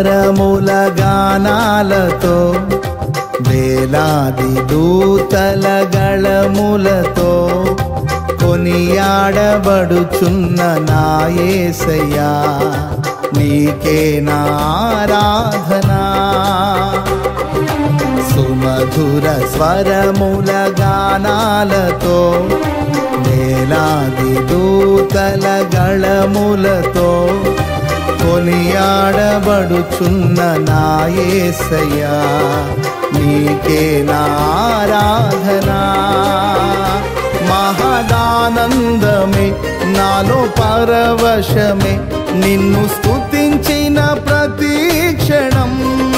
స్వరముల గానాలతో వేలాది దూతల గళములతో కొనియాడబడుచున్న నాయసయ్యా నీకే నారాధనా సుమధుర స్వరముల గానాలతో వేలాది దూతల గళములతో కొనియాడబడుచున్న నాయసయ్యా నీకే నారాధనా మహదానందమే నాలో పరవశమే నిన్ను స్తుతించిన ప్రతి క్షణం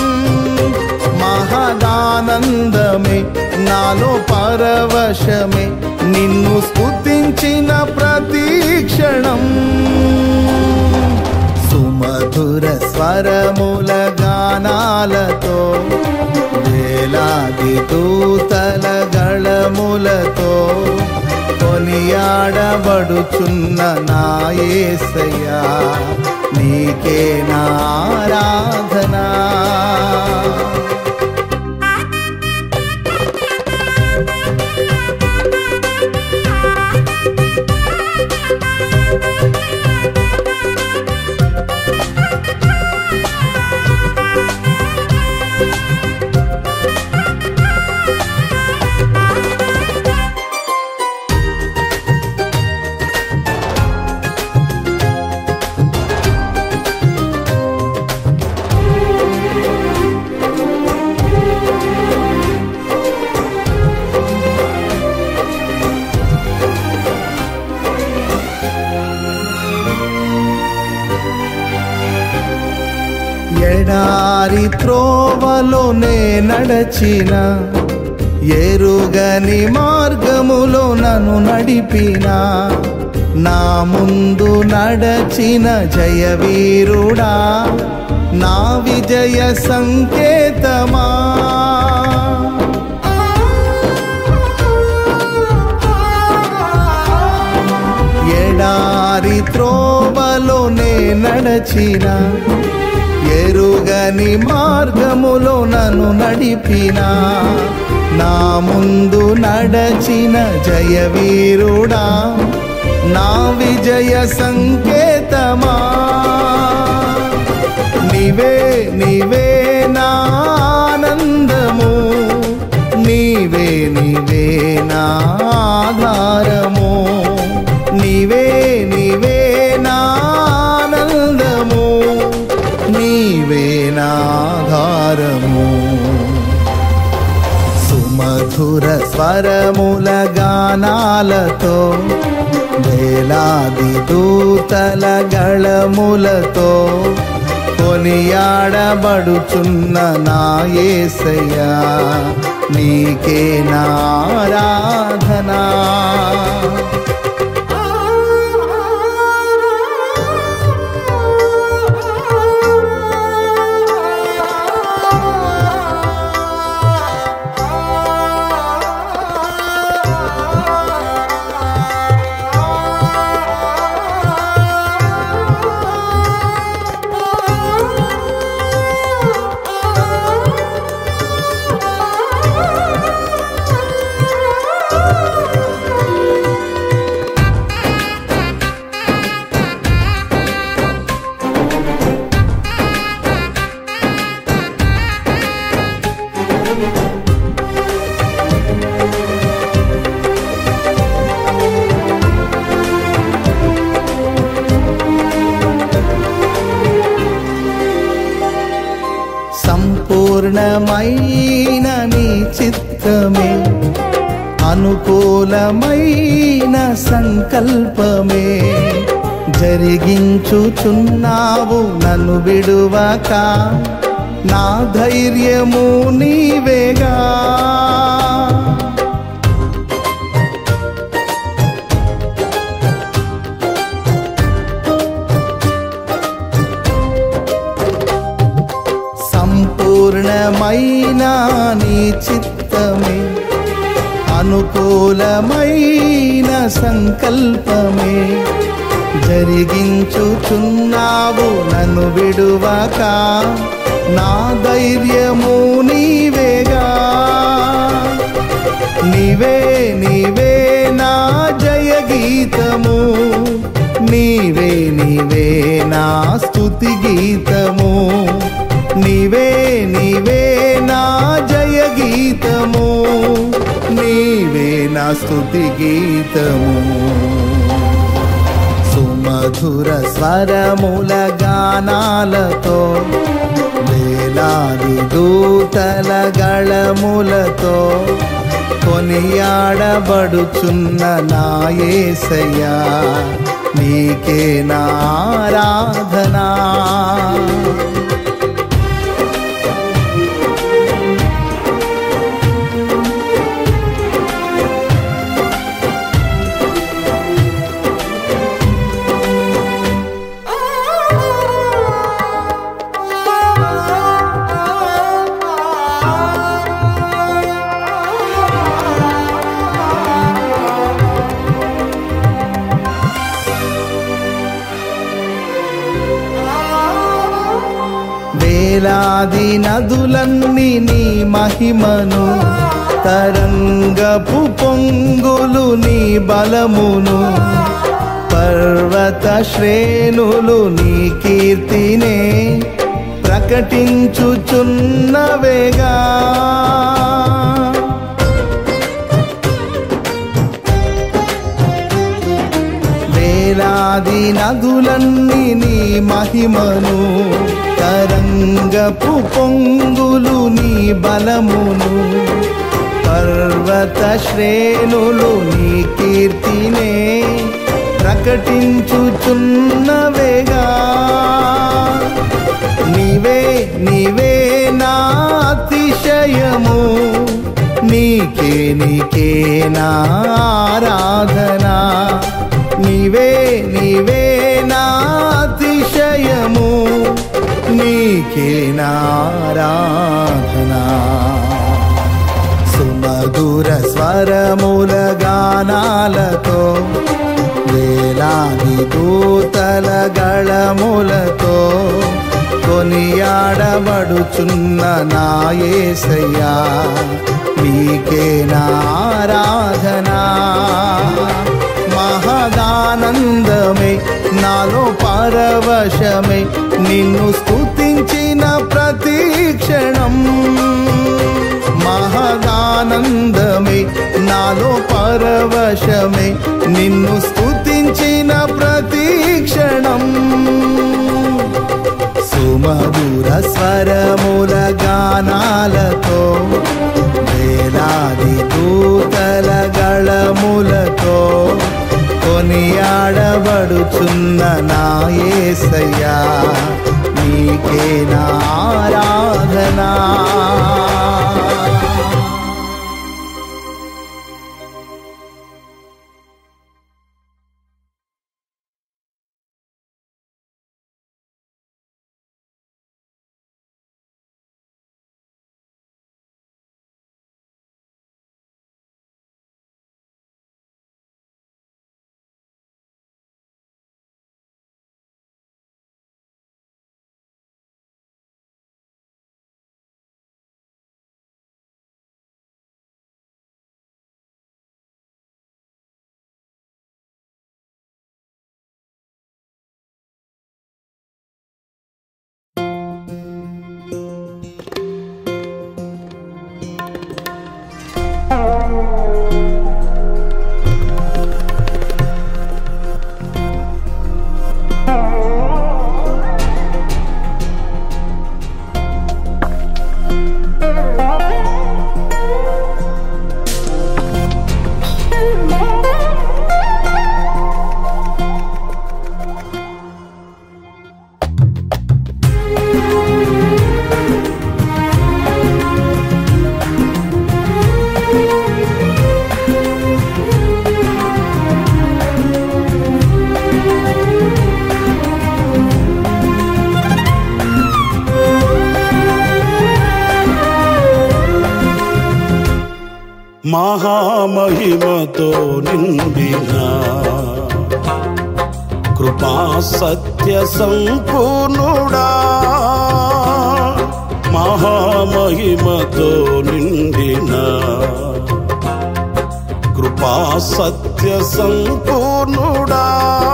మహదానందమే నాలో పరవశమే నిన్ను స్తుతించిన ప్రతి క్షణం సుమధుర స్వరముల గానాలతో వేలాది దూతల గళములతో కొనియాడబడుచున్న నాయసయ్యా నీకే నారాధనా ఎడారి త్రోవలోనే నడచిన ఎరుగని మార్గములో నన్ను నడిపిన నా ముందు నడచిన జయవీరుడా నా విజయ సంకేతమా ఎడారి త్రోవలోనే నడచిన ఎరుగని మార్గములో నన్ను నడిపిన నా ముందు నడచిన జయవీరుడా నా విజయ సంకేతమా నీవే నీవే నా ఆనందము నీవే నీవే నా ఆధారము నీవే నీవే నా ఆనందము నీవే నాధారము సుమధుర స్వరముల గానాలతో వేలాది దూతల గళములతో కొనియాడబడుచున్న నాయసయ్యా నీకే నారాధనా సంపూర్ణమైన నీ చిత్తమే అనుకూలమైన సంకల్పమే జరిగించుచున్నావు నన్ను విడువక నా ధైర్యము నీవేగా సంపూర్ణమైన నీ చిత్తమే అనుకూలమైన సంకల్పమే జరిగించుచున్నావు నన్ను విడువక నా ధైర్యము నీవేగా నీవే నీవే నా జయ గీతము నీవే నీవే నా స్తుతి గీతము నీవే నీవే నా జయ గీతము నీవే నా స్తుతి గీతము సుమధుర స్వరముల గానాలతో వేలాది దూతల గళములతో కొనియాడబడుచున్న నాయసయ్యా నీకే నారాధనా వేలాది నదులన్నీ నీ మహిమను తరంగపు పొంగులు నీ బలమును పర్వత శ్రేణులు నీ కీర్తినే ప్రకటించుచున్నవేగా వేలాది నదులన్నీ నీ మహిమను తరంగపు పొంగులు నీ బలమును పర్వత శ్రేణులు నీ కీర్తినే ప్రకటించుచున్నవేగా నీవే నీవే నా అతిశయము నీకే నీకే నా ఆరాధనా నీవే నీవే నా అతిశయము నీకే నా ఆరాధనా సుమధుర స్వరముల గానాలతో వేలాది దూతల గళములతో కొనియాడబడుచున్న నాయసయ్యా నీకే నారాధనా మహదానందమే నాలో పరవశమే నిన్ను స్తుతించిన ప్రతి క్షణం మహదానందమే నాలో పరవశమే నిన్ను స్తుతించిన ప్రతి క్షణం సుమధుర స్వరముల గానాలతో వేలాది దూతల గళములతో కొనియాడబడుచున్న నాయసయ్యా నీకే నారాధనా మహామహిమతో నిండిన కృపా సత్య సంపూర్ణుడా మహామహిమతో నిండిన కృపా సత్య సంపూర్ణుడా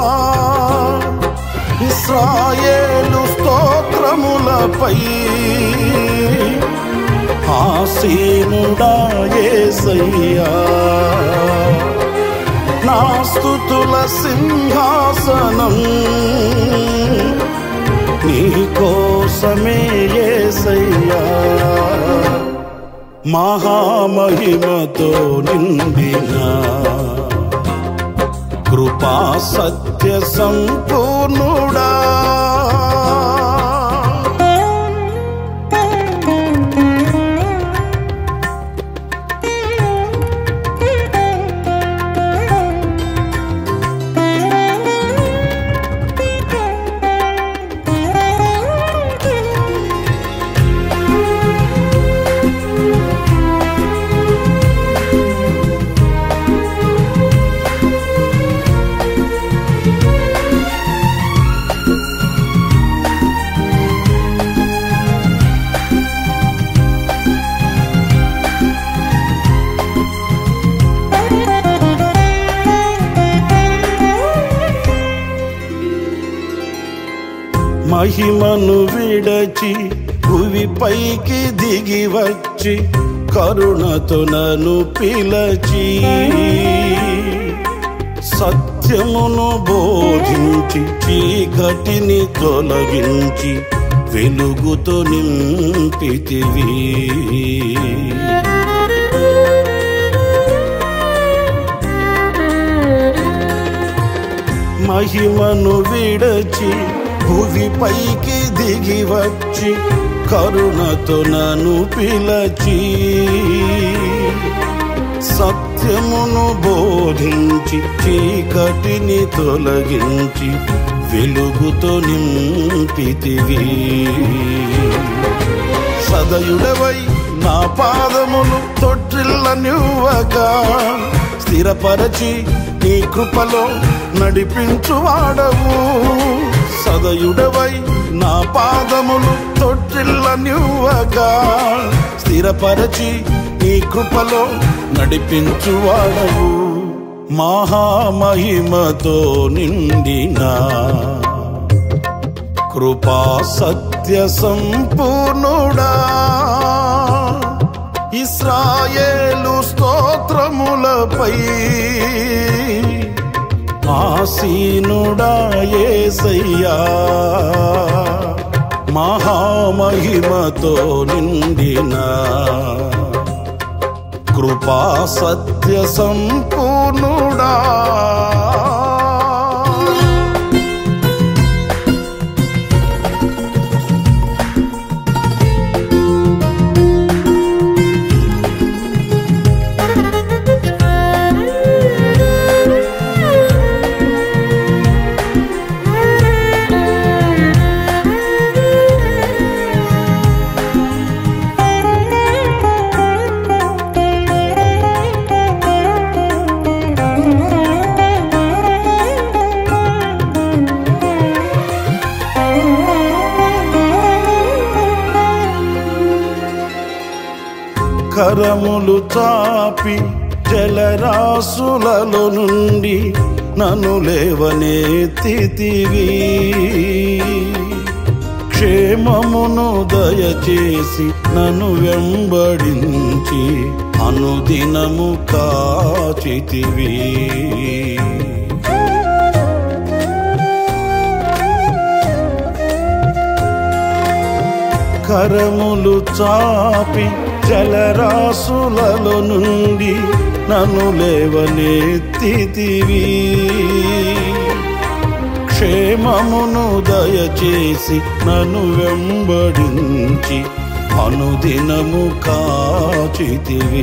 ఇస్రాయేలు స్తోత్రములపై ఆసీనుడా యేసయ్యా నా స్తుతుల సింహాసనం నీ కోసమే యేసయ్యా మహామహిమతో నిండిన కృపా సత్య సంపూర్ణుడా మహిమను విడచి భువి పైకి దిగి వచ్చి కరుణతో నన్ను పిలచి సత్యమును బోధించి చీకటిని తొలగించి వెలుగుతో నింపితివి మహిమను విడచి భువి పైకి దిగి వచ్చి కరుణతో నన్ను పిలచి సత్యమును బోధించి చీకటిని తొలగించి వెలుగుతో నింపితివి సదయుడవై నా పాదములు తొట్టిల్ల నివ్వగా స్థిరపరచి నీ కృపలో నడిపించువాడవు సదయుడవై నా పాదములు తొట్టిల్ల నివ్వగా స్థిరపరచి నీ కృపలో నడిపించువాడవు మహామహిమతో నిండిన కృపా సత్య సంపూర్ణుడా ఇస్రాయేలు స్తోత్రములపై ఆసీనుడా యేసయ్యా మహామహిమతో నిండిన కృపా సత్య సంపూర్ణుడా కరములు చాపి జలరాసులలో నుండి నన్ను లేవనెత్తితివి క్షేమమును దయచేసి నన్ను వెంబడించి అనుదినము కాచితివి కరములు చాపి జలరాసులలో నుండి నన్ను లేవనెత్తితివి క్షేమమును దయచేసి నన్ను వెంబడించి అనుదినము కాచితివి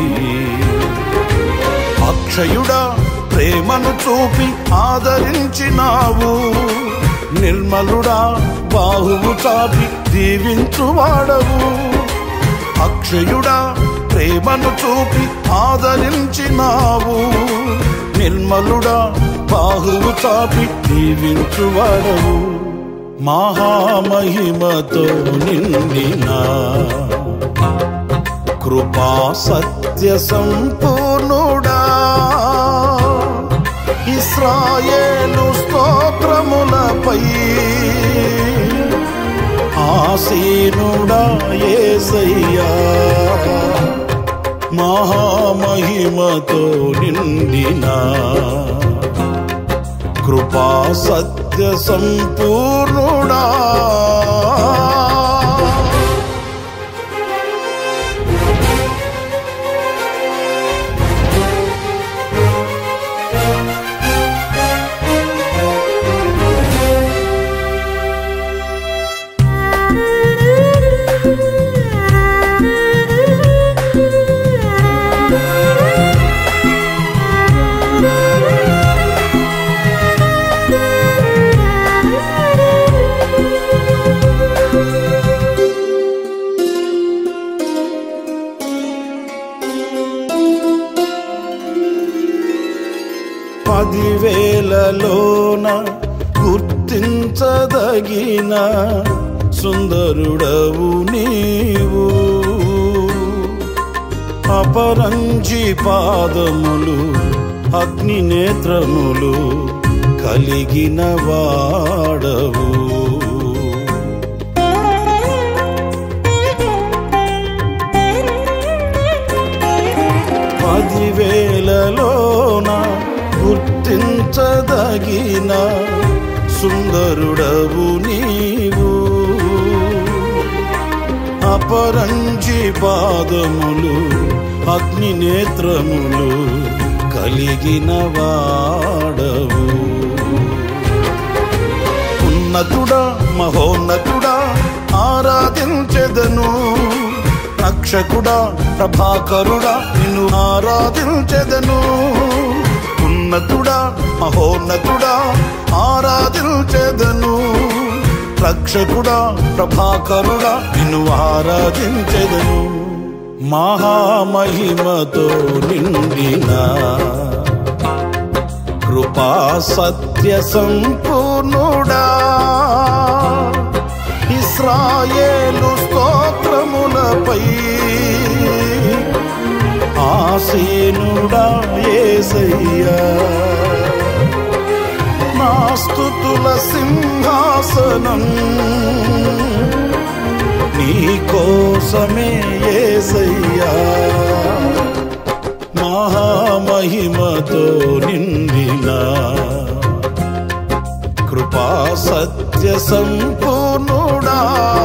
అక్షయుడా ప్రేమను చూపి ఆదరించినావు నిర్మలుడా బాహువు చాపి దీవించువాడవు అక్షయుడా ప్రేమను చూపి ఆదరించినావు నిర్మలుడా బాహువు చాపి దీవించువాడవు మహామహిమతో నిండిన కృపా సత్య సంపూర్ణుడా ఇస్రాయేలు స్తోత్రములపై ఆసీనుడా ఏసయ్యా మహామహిమతో నిండిన కృపా సత్య సంపూర్ణుడా పదివేలలోన గుర్తించదగిన సుందరుడవు నీవు అపరంజి పాదములు అగ్ని నేత్రములు కలిగిన వాడవు పదివేలలోన గుర్తించదగిన సుందరుడవు నీవు అపరంజి పాదములు అగ్ని నేత్రములు కలిగిన వాడవు ఉన్నతుడా మహోన్నతుడా ఆరాధించెదను రక్షకుడా ప్రభాకరుడా నిన్ను ఆరాధించెదను ఉన్నతుడా మహోన్నతుడా ఆరాధించెదను రక్షకుడా ప్రభాకరుడా నిన్ను ఆరాధించెదను మహామహిమతో నిండిన కృపా సత్య సంపూర్ణుడా ఇస్రాయేలు స్తోత్రములపై ఆసీనుడా ఏసయ్యా నా స్తుతుల సింహాసనం నీ కోసమే ఏసయ్యా మహామహిమతో నిండిన కృపా సత్య సంపూర్ణుడా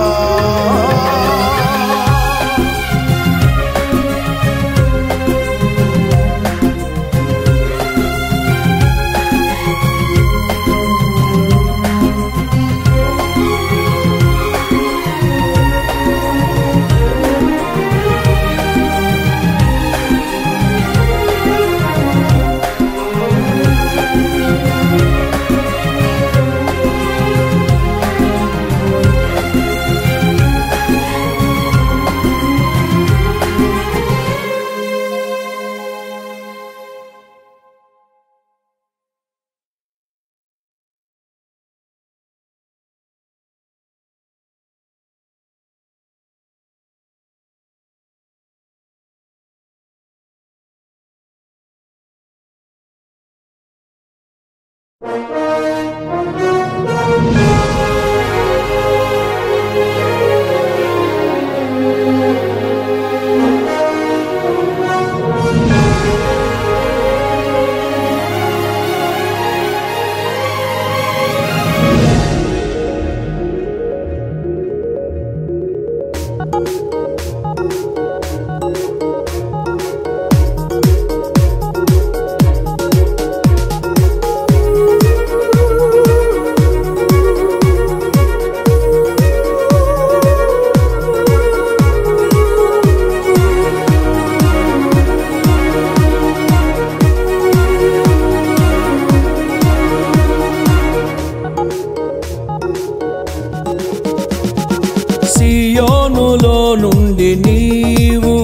సియోనులో నుండి నీవు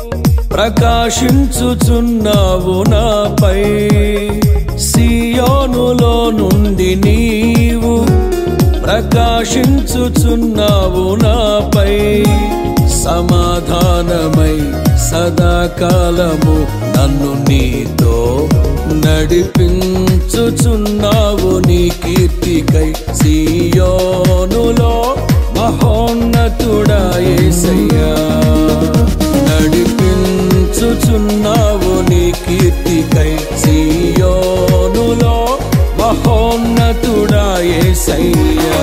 ప్రకాశించుచున్నావు నాపై సియోనులో నుండి నీవు ప్రకాశించుచున్నావు నాపై సమాధానమై సదాకాలము నన్ను నీతో నడిపించుచున్నావు నీ కీర్తికై సియోనులో మహోన్నతుడా యేసయ్యా నడిపించుచున్నావు నీ కీర్తికై సియోనులో మహోన్నతుడా యేసయ్యా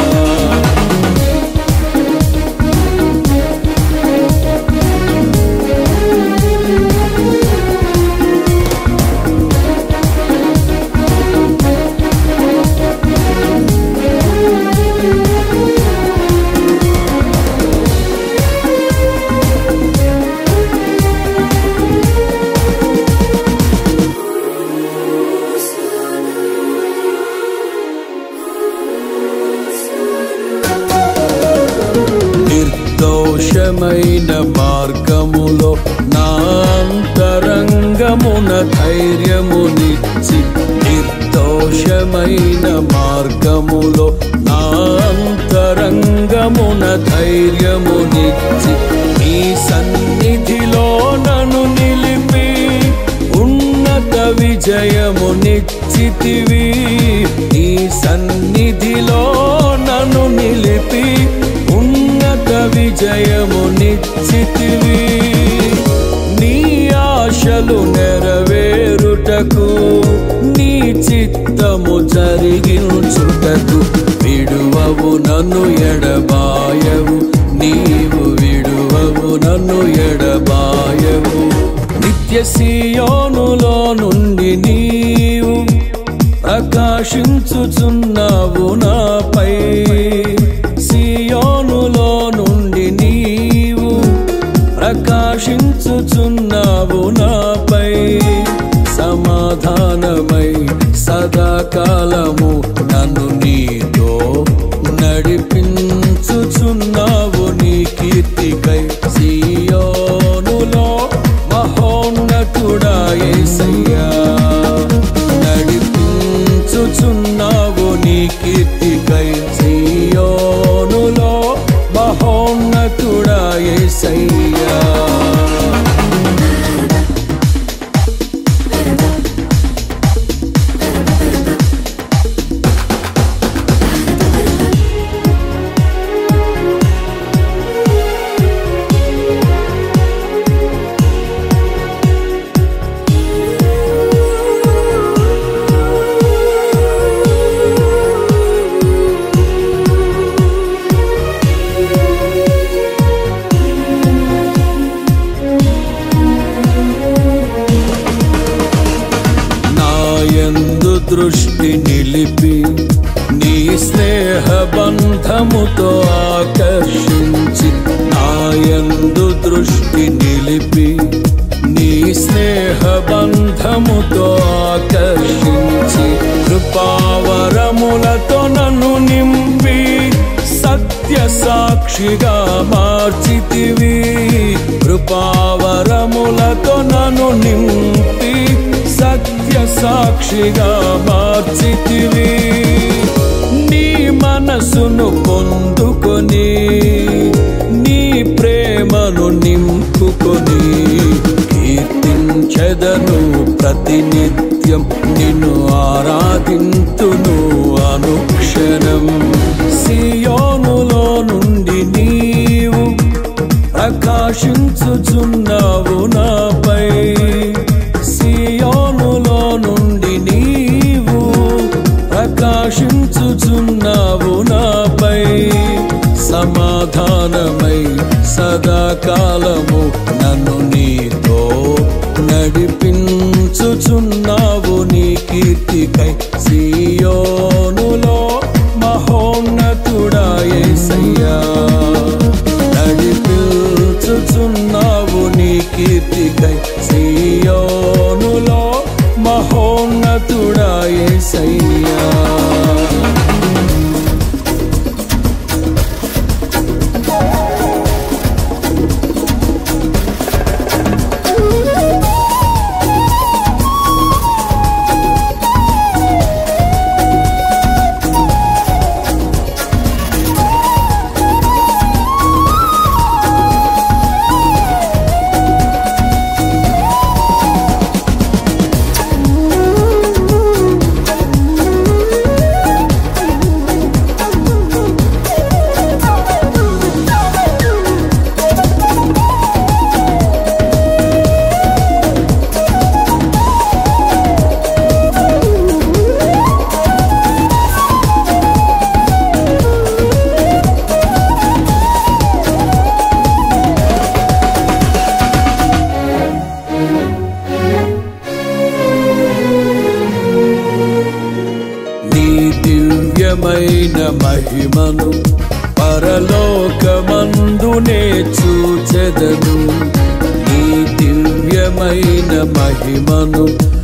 నిర్దోషమైన మార్గములో నా అంతరంగమున ధైర్యమునిచ్చి నిర్దోషమైన మార్గములో నా అంతరంగమున ధైర్యమునిచ్చి నీ సన్నిధిలో నన్ను నిలిపి ఉన్నత విజయమునిచ్చితివి నీ సన్నిధిలో నన్ను నిలిపి ఉన్నత విజయమునిచ్చితివి నీ ఆశలు నెరవేరుటకు నీ చిత్తము జరిగించుటకు విడువవు నన్ను ఎడబాయవు నీవు విడువవు నన్ను ఎడబాయవు నిత్య సియోనులో నుండి నీవు ప్రకాశించుచున్నావు నాపై సియోనులో నుండి నీవు ప్రకాశించుచున్నావు నాపై సమాధానమై సదాకాలము నన్ను నీతో నడిపించుచున్నావు నీ కీర్తికై సియోనులో మహోన్నతుడా యేసయ్యా నడిపించుచున్నావు నీ కీర్తికై సియోనులో మహోన్నతుడా యేసయ్యా నాయందు దృష్టి నిలిపి నీ స్నేహ బంధముతో ఆకర్షించి నాయందు దృష్టి నిలిపి నీ స్నేహ బంధముతో ఆకర్షించి కృపావరములతో నన్ను నింపి సత్య సాక్షిగా మార్చితివి కృపావరములతో నన్ను నింపి సత్య సాక్షిగా మార్చితివి నీ మనసును పొందుకొని నీ ప్రేమను నింపుకొని కీర్తించెదను ప్రతినిత్యం నిన్ను ఆరాధింతును అనుక్షణం సియోనులో నుండి నీవు ప్రకాశించుచున్నావు నాపై సియోనులో నుండి నీవు ప్రకాశించుచున్నావు నాపై సమాధానమై సదాకాలము నన్ను నీతో నడిపించుచున్నావు నీ కీర్తికై సియోనులో మహోన్నతుడా యేసయ్యా నడిపించుచున్నావు నీ కీర్తికై సియోనులో మహోన్నతుడా యేసయ్యా దివ్యమైన మహిమను పరలోకమందునే చూచెదను నీ దివ్యమైన మహిమను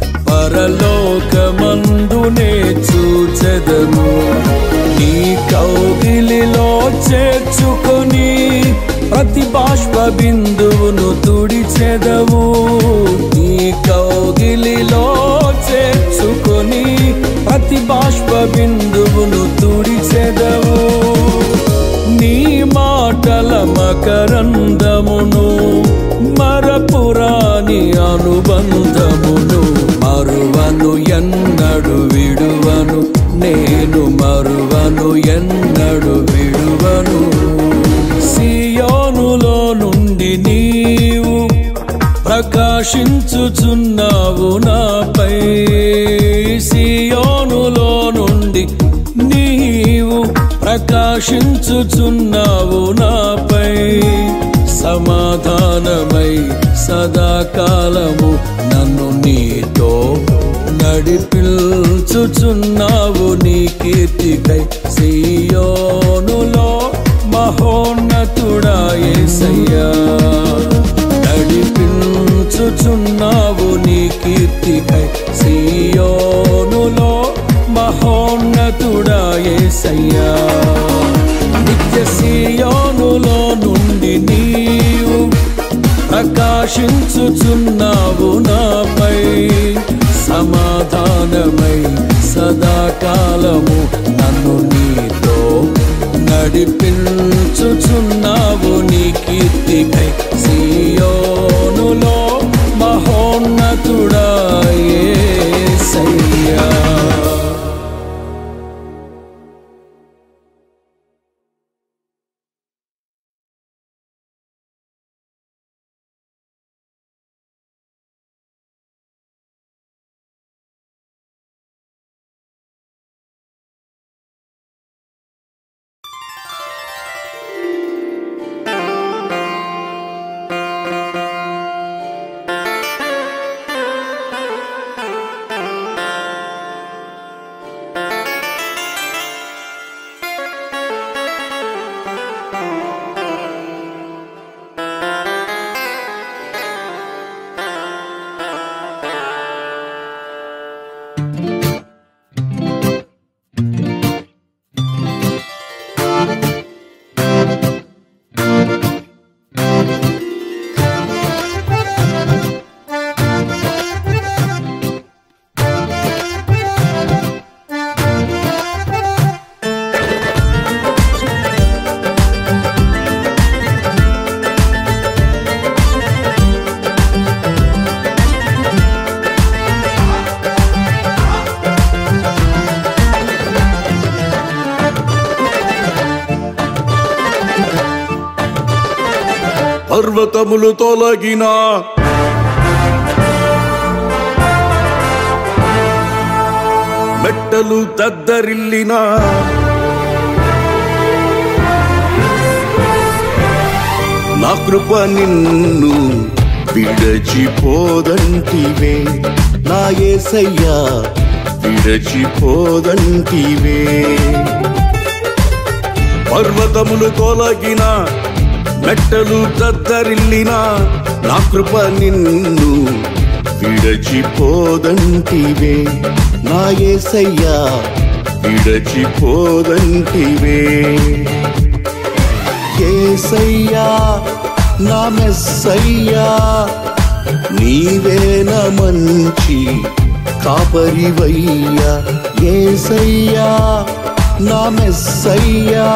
పరలోకమందునే చూచెదను నీ కౌగిలిలో చేర్చుకొని ప్రతి బాష్ప బిందువును తుడిచెదవు నీ కౌగిలిలో చేర్చుకొని ప్రతి బాష్ప బిందువును తుడిచెదవు నీ మాటల మకరందమును మరపురాని అనుబంధమును మరువను ఎన్నడు విడువను నేను మరువను ఎన్నడు విడువను సియోనులో నుండి నీవు ప్రకాశించుచున్నావు నాపై సియోనులో నుండి నీవు ప్రకాశించుచున్నావు నాపై సమాధానమై సదాకాలము నన్ను నీతో నడిపించుచున్నావు నీ కీర్తికై సియోనులో మహోన్నతుడా యేసయ్యా నడిపించుచున్నావు నీ కీర్తికై సియోనులో మహోన్నతుడా యేసయ్యా నిత్య సియోనులో నుండి నీవు ప్రకాశించుచున్నావు నాపై సమాధానమై సదాకాలము నన్ను నీతో నడిపించుచున్నావు నీ కీర్తికై సియోనులో మహోన్నతుడా యేసయ్యా పర్వతములు తొలగిన మెట్టలు దద్దరిల్లిన నా కృప నిన్ను విడచిపోదంటివే నా ఏసయ్యా విడచిపోదంటివే పర్వతములు తొలగిన మెట్టలు దద్దరిల్లిన నా కృప నిన్ను విడచిపోదంటివే నా ఏసయ్యా విడచిపోదంటివే ఏసయ్యా నా మెస్సయ్యా నీవేన మంచి కాపరివయ్యా ఏసయ్యా నా మెస్సయ్యా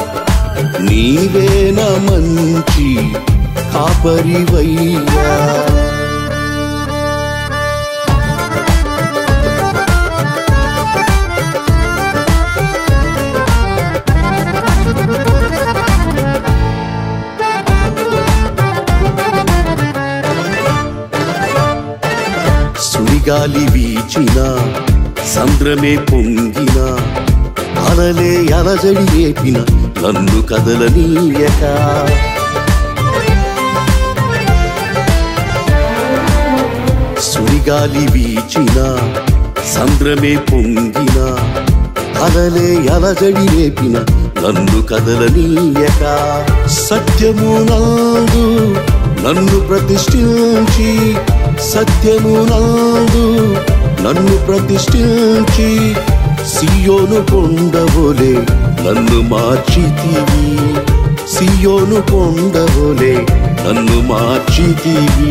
నీవేన మంచి కాపరివయ్యా సుడిగాలి వీచిన సంద్రమే పొంగిన అలలే అలజడి ఏపిన నన్ను కదలనీయక సుడిగాలి వీచిన సంద్రమే పొంగిన అలలే అలజడి రేపిన నన్ను కదలనీయక సత్యము నందు నన్ను ప్రతిష్ఠించి సత్యము నందు నన్ను ప్రతిష్ఠించి సియోను కొండవోలే నన్ను మార్చితివి సియోను కొండవోలే నన్ను మార్చితివి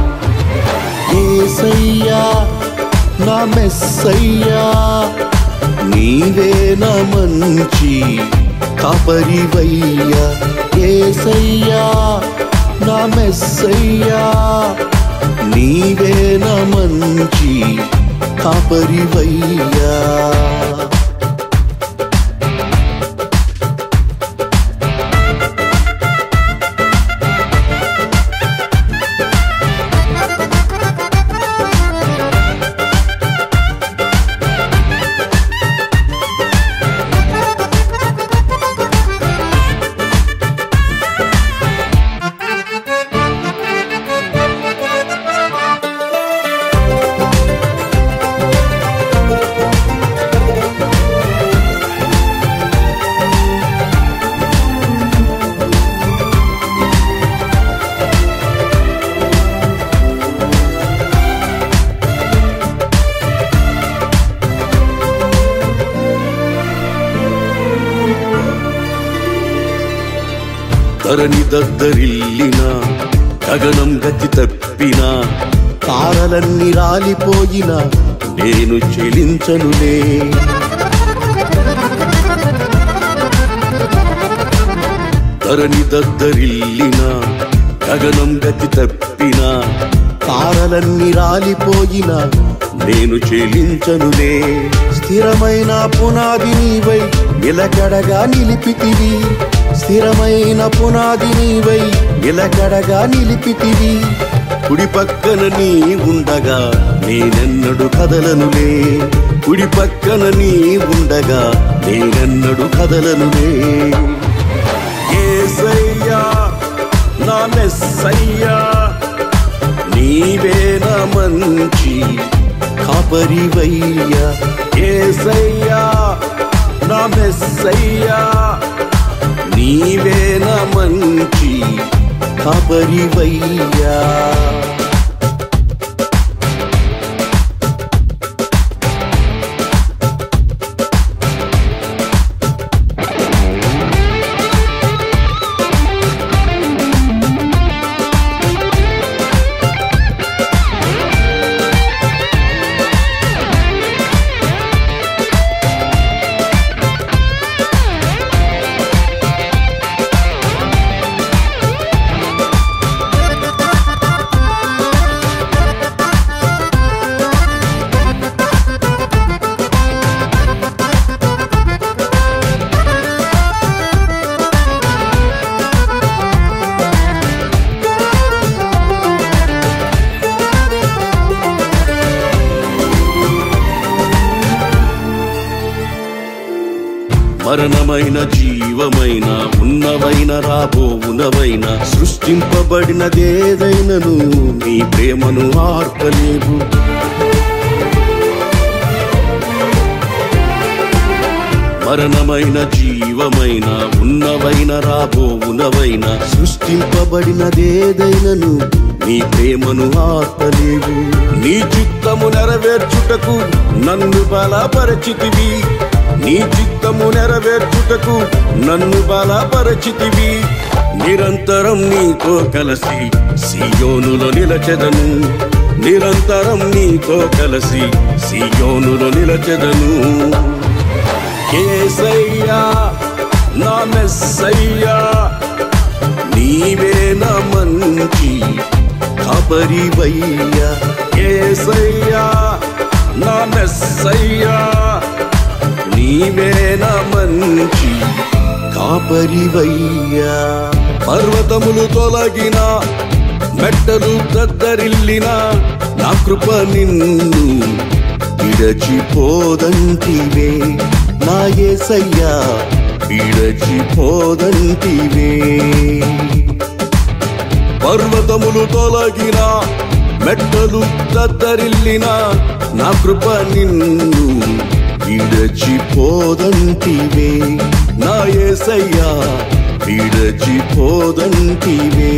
ఏసయ్యా నా మెస్సయ్యా నీవే నా మంచి కాపరివయ్యా ఏసయ్యా నా మెస్సయ్యా నీవే నా మంచి కాపరివయ్యా ధరణి దద్దరిల్లిన గగనం గతి తప్పిన తారలన్నీ రాలిపోయిన నేను చెలించనులే ధరణి దద్దరిల్లిన గగనం గతి తప్పిన తారలన్నీ రాలిపోయిన నేను చెలించనులే స్థిరమైన పునాది నీవై నిలకడగా నిలిపితివి స్థిరమైన పునాది నీవై నిలకడగా నిలిపితివి కుడి పక్కన నీ ఉండగా నేనెన్నడు కదలనులే కుడి పక్కన నీ ఉండగా నేనెన్నడు కదలనులే ఏసయ్యా నా మెస్సయ్యా నీవే నా మంచి కాపరివయ్యా ఏసయ్యా నా మెస్సయ్యా నీవే నా మంచి కాపరివయ్యా మరణమైన జీవమైన ఉన్నవైన రాబోవునవైన సృష్టింపబడినదేదైనను నీ ప్రేమను ఆర్పలేవు మరణమైన జీవమైన ఉన్నవైన రాబోవునవైన సృష్టింపబడినదేదైనను నీ ప్రేమను ఆర్పలేవు నీ చిత్తము నెరవేర్చుటకు నన్ను బలపరచితివి నీ చిత్తము నెరవేర్చుటకు నన్ను బలపరచితివి నిరంతరం నీతో కలిసి సియోనులో నిలచెదను నిరంతరం నీతో కలిసి సియోనులో నిలచెదను ఏసయ్యా నా మెస్సయ్యా నీవే నా మంచి కాపరివయ్యా ఏసయ్యా నా మెస్సయ్యా నీవే నా మంచి కాపరివయ్యా పర్వతములు తొలగిన మెట్టలు దద్దరిల్లిన నా కృప నిన్ను విడచిపోదంటివే నా యేసయ్యా విడచిపోదంటివే పర్వతములు తొలగిన మెట్టలు దద్దరిల్లిన నా కృప నిన్ను విడచిపోదంటివే నా ఏసయ్యా విడచిపోదంటివే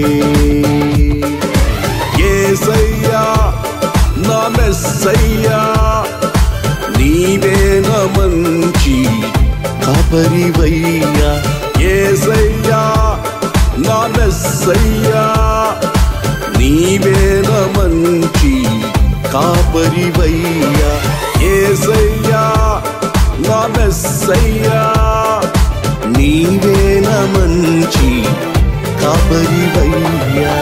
ఏసయ్యా నా మెస్సయ్యా నీవే నా మంచి కాపరివయ్యా ఏసయ్యా నా మెస్సయ్యా నీవే నా మంచి కాపరివయ్యా ఏసయ్యా నా మెస్సయ్యా నీవే నా మంచి కాపరివయ్యా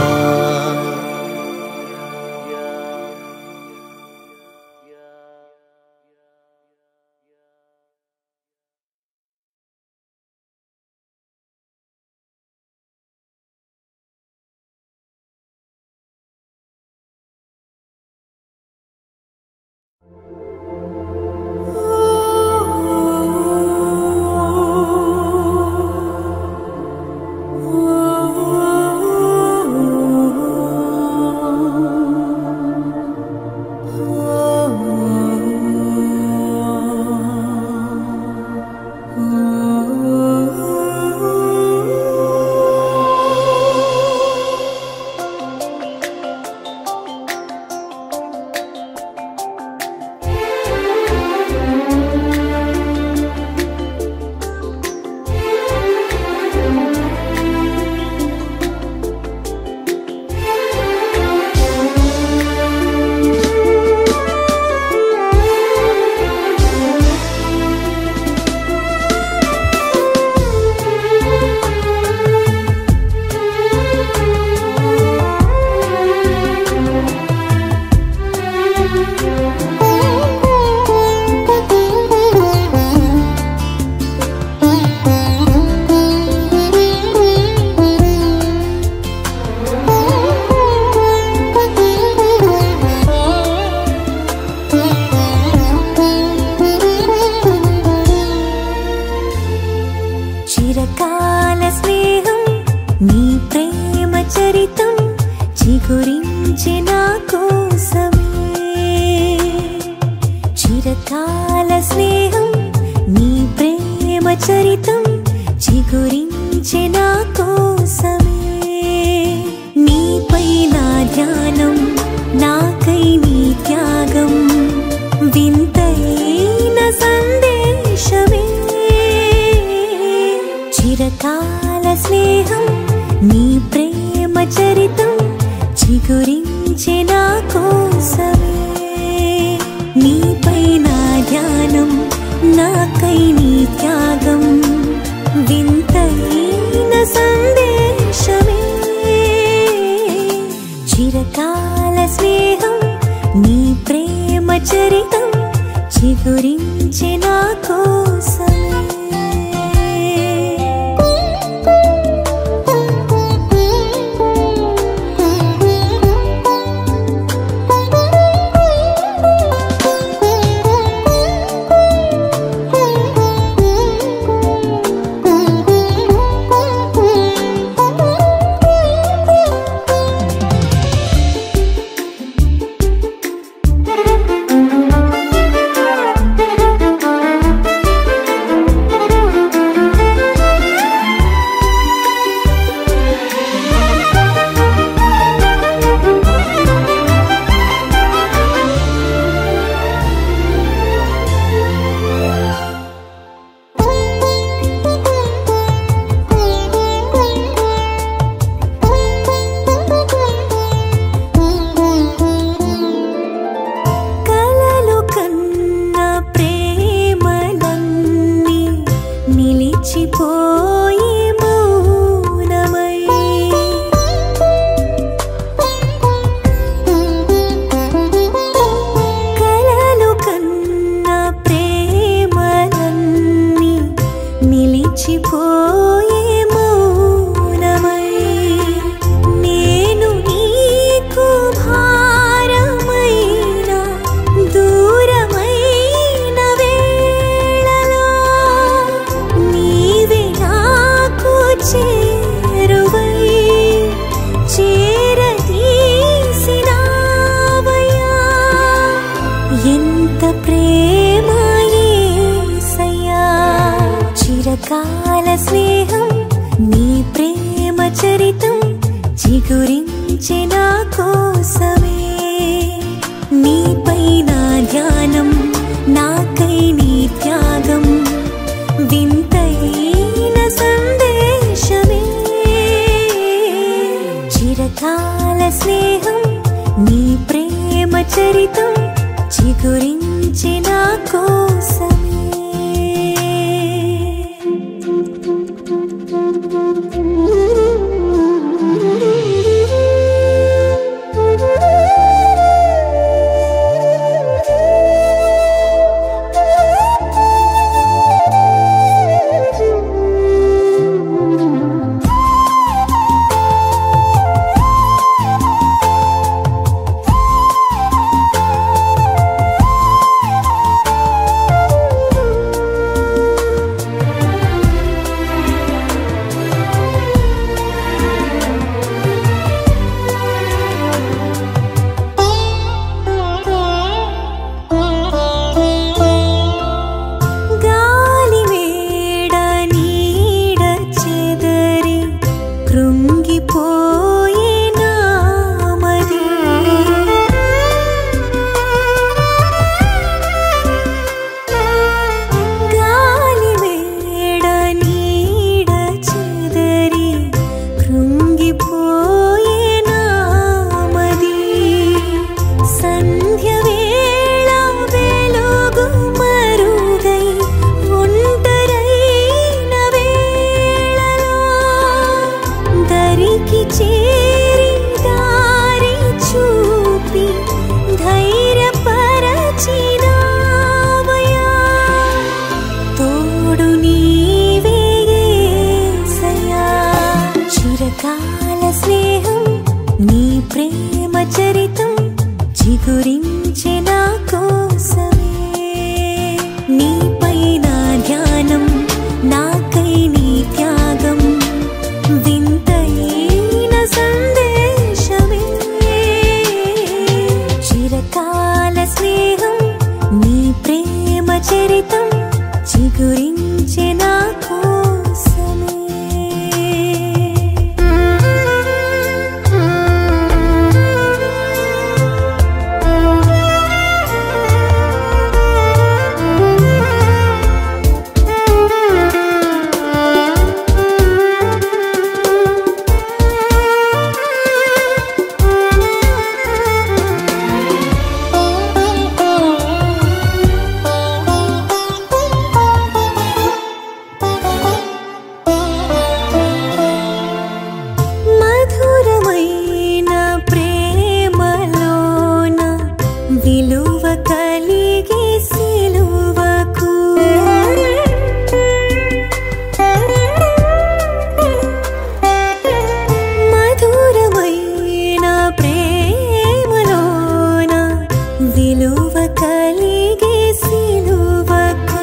చిరకాల స్నేహం నీ ప్రేమ చరితం చిగురించి నా కోసమే చిరకాల స్నేహం నీ ప్రేమ చరితం చిగురించి నా కోసమే నీపై నా ధ్యానం నాకై నీ త్యాగం వింతైన సందేశమే చిరకాల స్నేహం నీ ప్రేమ చరితం చిగురించి నా కోసమే నీపై నా ధ్యానం నాకై నీ త్యాగం వింతైన సందేశమే చిరకాల స్నేహం నీ ప్రేమ చరితం చిగురించి నా కోసమే చరితం చిగురించి నా కోసమే గాలి వేడ నీడ చెదరి కృంగిపోయే నామది గాలి వేడ నీడ చెదరి కృంగిపోయే నామది సంధ్య వేళ వెలుగు మరుగై ఒంటరైన వేళలో దరికి చేరి దారి చూపి ధైర్యపరచినావయా తోడు నీవే యేసయ్యా చిరకాల స్నేహం నీ ప్రేమ చరితం చిగురించే నా కోసమే నీపై నా ధ్యానం నాకై నీ త్యాగం వింతైన సందేశమే చిరకాల స్నేహం నీ ప్రేమ చరితం చిగురించే నా కోసమే మధురమైన ప్రేమలోన విలువ కలిగి సిలువకు మధురమైన ప్రేమలోన విలువ కలిగి సిలువకు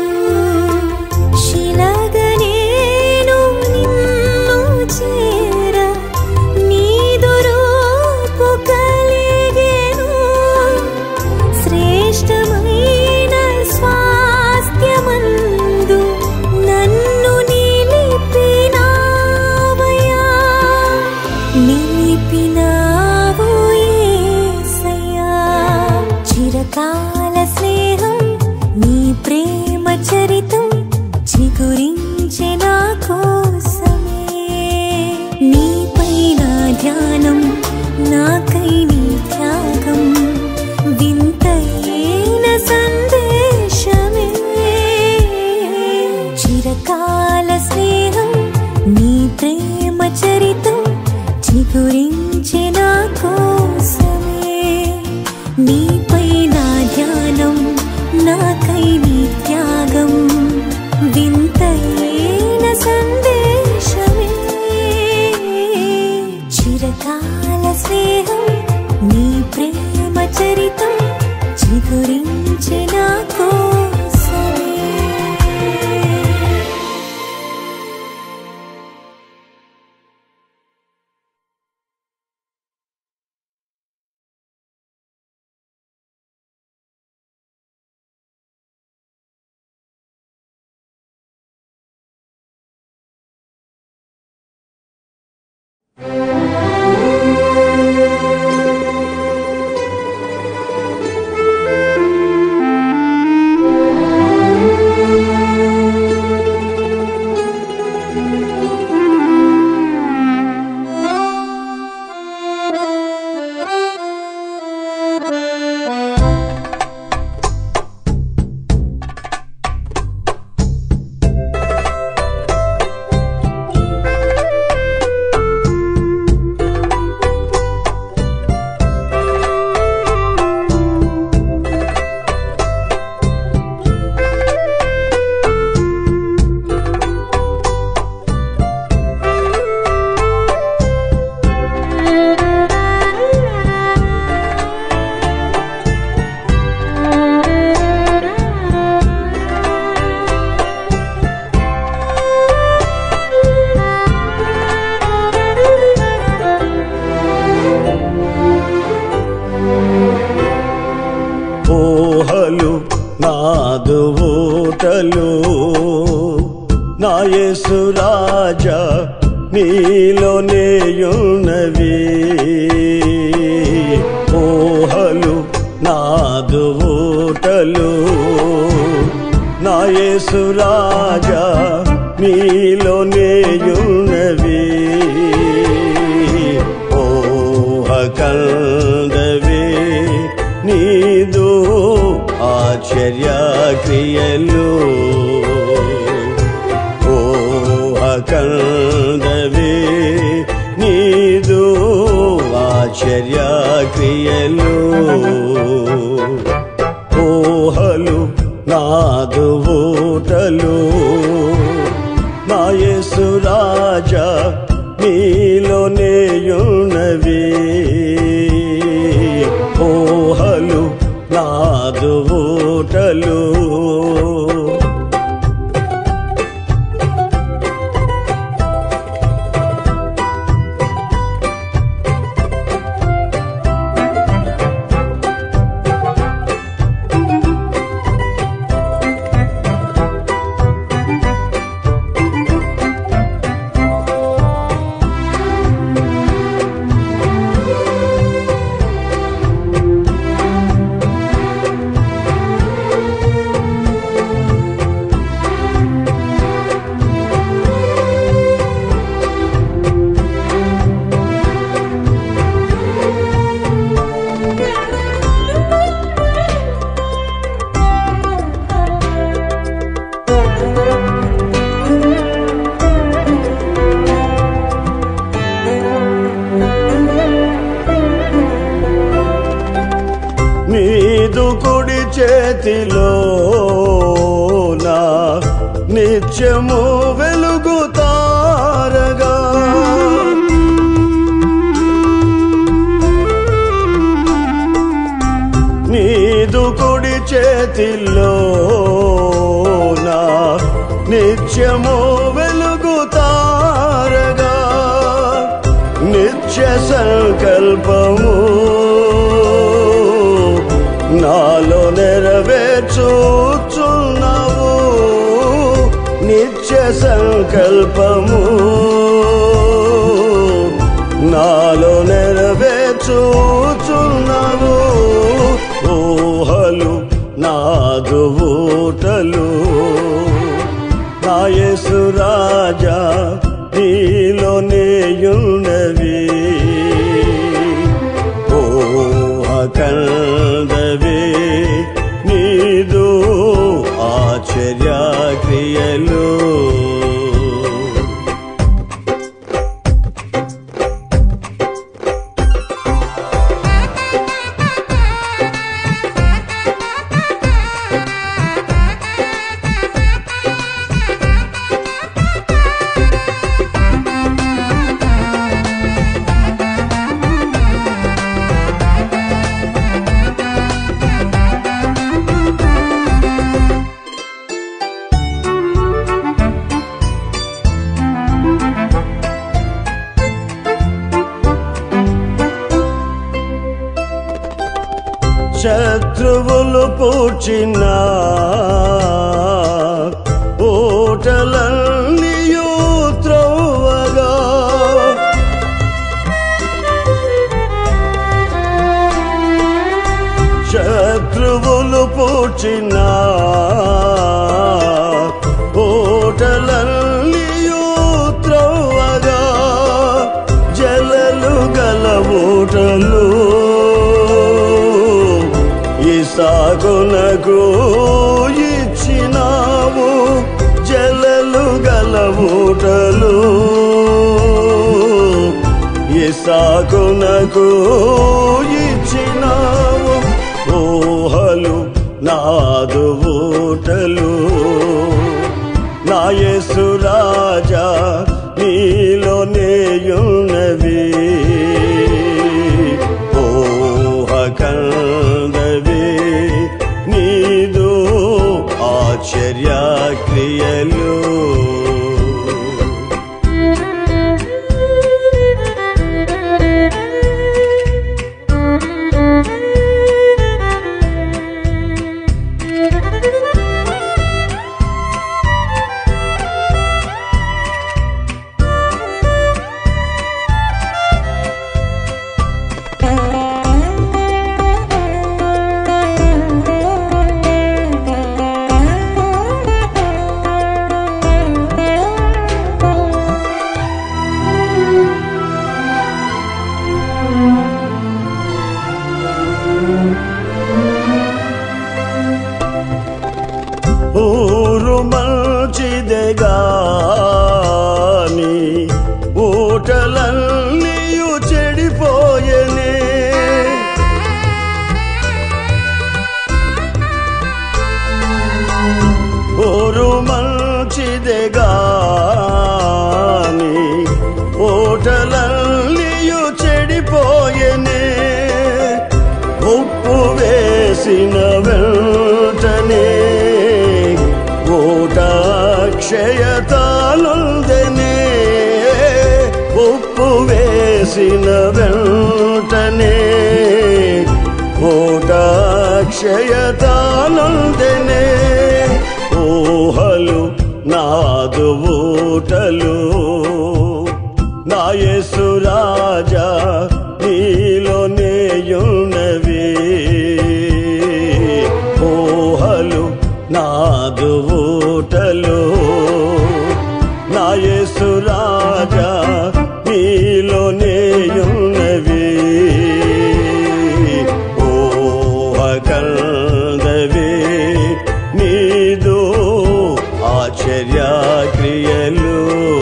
శిలగనేను నిన్ను చేర నీదు రూపు కలిగెను శ్రేష్టమైన స్వాస్థ్యమందు నన్ను నిలిపినావయా నిలిపినావు యేసయ్యా చిరకాల స్నేహం నీ ప్రేమ చరితం చిగురించే నా కోసమే నీపై నా ధ్యానం నాకై నీ త్యాగం వింతైన సందేశమే చిరకాల స్నేహం నీ ప్రేమ చరితం చిగురించే నా కోసమే నీపై నా ధ్యానం నాకై నీ త్యాగం వింతైన సందేశమే చిరకాల స్నేహం నీ ప్రేమ చరితం చిగురించే నా కోసమే ఊటలు నా యేసు రాజా నీలోనేయున్నవి ఊహలు నాదు ఊటలు నా యేసు రాజా నీలోనేయున్నవి ఊహ కందవే నీదు ఆశ్చర్య క్రియలు ఊహ కందవే నీదు ఆశ్చర్య క్రియలు ఊహలు నాదు ఊటలు నా యేసు రాజా నీలోనేయున్నవి ఊహలు నాదు ఊటలు నీదు కుడి చేతిలో నా నిత్యము వెలుగుతారగా నీదు కుడి చేతిలో నా నిత్యము వెలుగుతారగా నిత్య సంకల్పము నాలో నెరవేర్చుచున్నావు నిత్య సంకల్పము నాలో నెరవేర్చుచున్నావు ఊహలు నాదు ఊటలు నా యేసు రాజా నీలోనేయున్నవి ఊహ కందవే నీదు ఆశ్చర్య క్రియలు శత్రువులు పూచిన ఓటలన్నీయు త్రోవగా శత్రువులు పూచిన ఓటలన్నీయు త్రోవగా జలలు గల ఓటలు ఇసాగునకు ఇచ్చినావు జలలు గల ఊటలు ఇసాగునకు ఇచ్చినావు ఊహలు నాదు ఊటలు నా యేసు రాజా నీలోనేయున్నవి ఊహ కందవే నీదు ఆశ్చర్య క్రియలు వేసిన వెంటనే ఓటాక్షయతానుందనే ఉప్పు వేసిన వెంటనే ఓటాక్షయతానుందనే ఊహలు నాదు ఊటలు నా యేసు రాజా నీలోనేయున్నవి ఊహలు నాదు ఊటలు నా యేసు రాజా నీలోనేయున్నవి ఊహ కందవి నీదు ఆశ్చర్య క్రియలు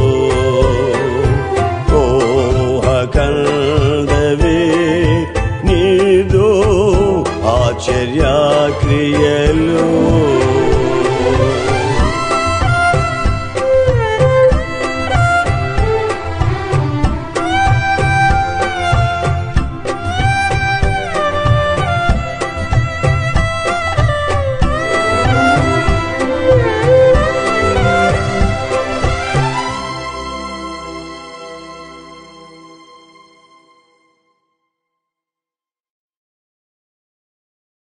ఊహ కందవి నీదు ఆశ్చర్య క్రియలు